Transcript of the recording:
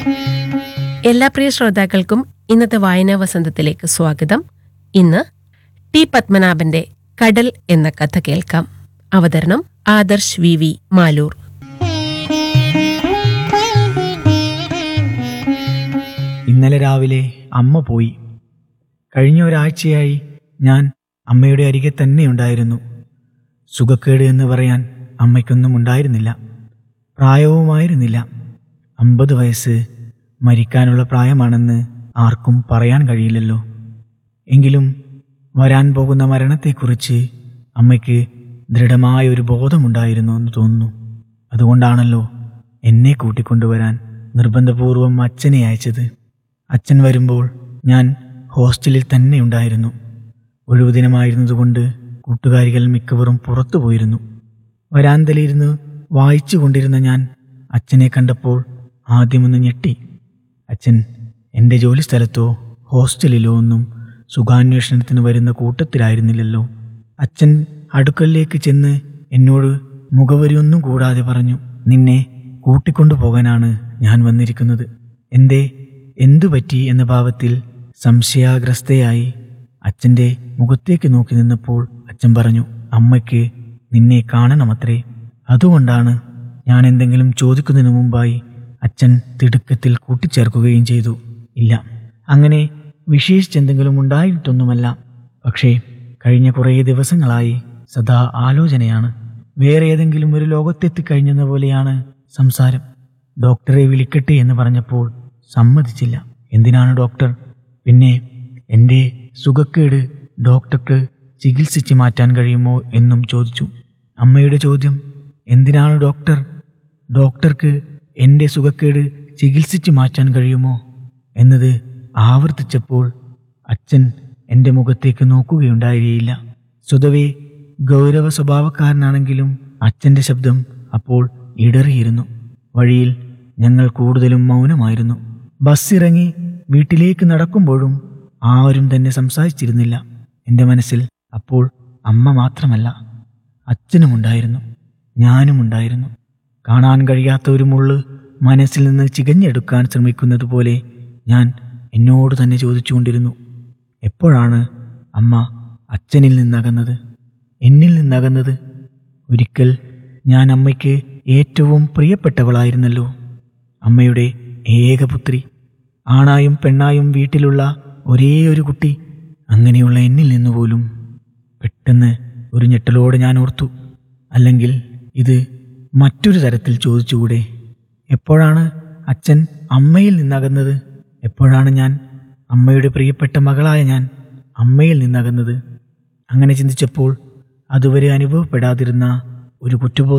എല്ലാ പ്രിയ ശ്രോതാക്കൾക്കും ഇന്നത്തെ വായനാ വസന്തത്തിലേക്ക് സ്വാഗതം ഇന്ന് ടി പത്മനാഭന്റെ കടൽ എന്ന കഥ കേൾക്കാം അവതരണം ആദർശ് വി വി മാലൂർ ഇന്നലെ രാവിലെ അമ്മ പോയി കഴിഞ്ഞ ഒരാഴ്ചയായി ഞാൻ അമ്മയുടെ അരികെ തന്നെ ഉണ്ടായിരുന്നു സുഖക്കേട് എന്ന് പറയാൻ അമ്മയ്ക്കൊന്നും ഉണ്ടായിരുന്നില്ല പ്രായവുമായിരുന്നില്ല അമ്പത് വയസ്സ് മരിക്കാനുള്ള പ്രായമാണെന്ന് ആർക്കും പറയാൻ കഴിയില്ലല്ലോ എങ്കിലും വരാൻ പോകുന്ന മരണത്തെക്കുറിച്ച് അമ്മയ്ക്ക് ദൃഢമായ ഒരു ബോധമുണ്ടായിരുന്നു എന്ന് തോന്നുന്നു അതുകൊണ്ടാണല്ലോ എന്നെ കൂട്ടിക്കൊണ്ടുവരാൻ നിർബന്ധപൂർവം അച്ഛനെ അയച്ചത് അച്ഛൻ വരുമ്പോൾ ഞാൻ ഹോസ്റ്റലിൽ തന്നെ ഉണ്ടായിരുന്നു ഒഴിവുദിനമായിരുന്നതുകൊണ്ട് കൂട്ടുകാരികൾ മിക്കവരും പുറത്തു പോയിരുന്നു വരാന്തലിരുന്ന് വായിച്ചു കൊണ്ടിരുന്ന ഞാൻ അച്ഛനെ കണ്ടപ്പോൾ ആദ്യമൊന്ന് ഞെട്ടി അച്ഛൻ എൻ്റെ ജോലി സ്ഥലത്തോ ഹോസ്റ്റലിലോ ഒന്നും സുഖാന്വേഷണത്തിന് വരുന്ന കൂട്ടത്തിലായിരുന്നില്ലല്ലോ അച്ഛൻ അടുക്കലിലേക്ക് ചെന്ന് എന്നോട് മുഖവരിയൊന്നും കൂടാതെ പറഞ്ഞു നിന്നെ കൂട്ടിക്കൊണ്ടു പോകാനാണ് ഞാൻ വന്നിരിക്കുന്നത് എന്തേ എന്തു പറ്റി എന്ന ഭാവത്തിൽ സംശയാഗ്രസ്തയായി അച്ഛൻ്റെ മുഖത്തേക്ക് നോക്കി നിന്നപ്പോൾ അച്ഛൻ പറഞ്ഞു അമ്മയ്ക്ക് നിന്നെ കാണണമത്രേ അതുകൊണ്ടാണ് ഞാൻ എന്തെങ്കിലും ചോദിക്കുന്നതിന് മുമ്പായി അച്ഛൻ തിടുക്കത്തിൽ കൂട്ടിച്ചേർക്കുകയും ചെയ്തു ഇല്ല അങ്ങനെ വിശേഷിച്ചെന്തെങ്കിലും ഉണ്ടായിട്ടൊന്നുമല്ല പക്ഷേ കഴിഞ്ഞ കുറേ ദിവസങ്ങളായി സദാ ആലോചനയാണ് വേറെ ഏതെങ്കിലും ഒരു ലോകത്തെത്തിക്കഴിഞ്ഞെന്ന പോലെയാണ് സംസാരം ഡോക്ടറെ വിളിക്കട്ടെ എന്ന് പറഞ്ഞപ്പോൾ സമ്മതിച്ചില്ല എന്തിനാണ് ഡോക്ടർ പിന്നെ എൻ്റെ സുഖക്കേട് ഡോക്ടർക്ക് ചികിത്സിച്ച് മാറ്റാൻ കഴിയുമോ എന്നും ചോദിച്ചു അമ്മയുടെ ചോദ്യം എന്തിനാണ് ഡോക്ടർ ഡോക്ടർക്ക് എൻ്റെ സുഖക്കേട് ചികിത്സിച്ച് മാറ്റാൻ കഴിയുമോ എന്നത് ആവർത്തിച്ചപ്പോൾ അച്ഛൻ എൻ്റെ മുഖത്തേക്ക് നോക്കുകയുണ്ടായിരിയില്ല സ്വതവേ ഗൗരവ സ്വഭാവക്കാരനാണെങ്കിലും അച്ഛൻ്റെ ശബ്ദം അപ്പോൾ ഇടറിയിരുന്നു വഴിയിൽ ഞങ്ങൾ കൂടുതലും മൗനമായിരുന്നു ബസ് ഇറങ്ങി വീട്ടിലേക്ക് നടക്കുമ്പോഴും ആരും തന്നെ സംസാരിച്ചിരുന്നില്ല എൻ്റെ മനസ്സിൽ അപ്പോൾ അമ്മ മാത്രമല്ല അച്ഛനുമുണ്ടായിരുന്നു ഞാനുമുണ്ടായിരുന്നു കാണാൻ കഴിയാത്ത ഒരു മുള്ള് മനസ്സിൽ നിന്ന് ചികഞ്ഞെടുക്കാൻ ശ്രമിക്കുന്നത് പോലെ ഞാൻ എന്നോട് തന്നെ ചോദിച്ചുകൊണ്ടിരുന്നു എപ്പോഴാണ് അമ്മ അച്ഛനിൽ നിന്നകന്നത് എന്നിൽ നിന്നകന്നത് ഒരിക്കൽ ഞാൻ അമ്മയ്ക്ക് ഏറ്റവും പ്രിയപ്പെട്ടവളായിരുന്നല്ലോ അമ്മയുടെ ഏകപുത്രി ആണായും പെണ്ണായും വീട്ടിലുള്ള ഒരേ ഒരു കുട്ടി അങ്ങനെയുള്ള എന്നിൽ നിന്ന് പോലും പെട്ടെന്ന് ഒരു ഞെട്ടലോടെ ഞാൻ ഓർത്തു അല്ലെങ്കിൽ ഇത് മറ്റൊരു തരത്തിൽ ചോദിച്ചുകൂടെ എപ്പോഴാണ് അച്ഛൻ അമ്മയിൽ നിന്നകന്നത് എപ്പോഴാണ് ഞാൻ അമ്മയുടെ പ്രിയപ്പെട്ട മകളായ ഞാൻ അമ്മയിൽ നിന്നകന്നത് അങ്ങനെ ചിന്തിച്ചപ്പോൾ അതുവരെ അനുഭവപ്പെടാതിരുന്ന ഒരു കുറ്റബോധം